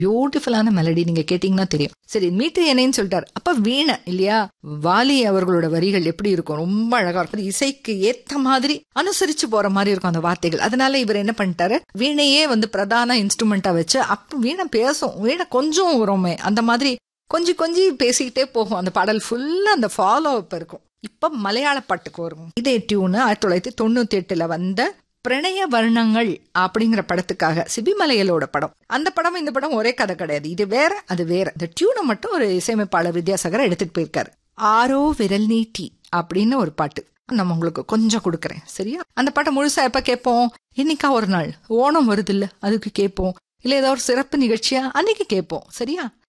பியூட்டிஃபுல்லான மெலடி நீங்க கேட்டீங்கன்னா தெரியும் சரி மீட்டு என்னன்னு சொல்லிட்டாரு அப்ப வீணை இல்லையா வாலி அவர்களோட வரிகள் எப்படி இருக்கும் ரொம்ப அழகா இருக்கும் இசைக்கு ஏத்த மாதிரி அனுசரிச்சு போற மாதிரி இருக்கும் அந்த வார்த்தைகள் அதனால இவர் என்ன பண்ணிட்டாரு வீணையே வந்து பிரதான இன்ஸ்ட்ருமெண்டா வச்சு அப்ப வீணை பேசும் வீணை கொஞ்சம் வருமே அந்த மாதிரி கொஞ்சம் கொஞ்சம் பேசிக்கிட்டே போகும் அந்த பாடல் ஃபுல்லா அந்த ஃபாலோ அப் இருக்கும் இப்ப மலையாள பாட்டுக்கு வரும் இதே டியூனு ஆயிரத்தி தொள்ளாயிரத்தி தொண்ணூத்தி எட்டுல வந்த பிரணய வர்ணங்கள் அப்படிங்கிற படத்துக்காக சிபிமலையலோட படம் அந்த படம் இந்த படம் ஒரே கதை கிடையாது இது வேற அது வேற இந்த டியூனை மட்டும் ஒரு இசையமைப்பாளர் வித்யாசாகர் எடுத்துட்டு போயிருக்காரு ஆரோ விரல் நீட்டி அப்படின்னு ஒரு பாட்டு நம்ம உங்களுக்கு கொஞ்சம் கொடுக்குறேன் சரியா அந்த பாட்டை முழுசா எப்ப கேட்போம் இன்னைக்கா ஒரு நாள் ஓணம் வருது இல்ல அதுக்கு கேட்போம் இல்ல ஏதோ ஒரு சிறப்பு நிகழ்ச்சியா அன்னைக்கு கேட்போம் சரியா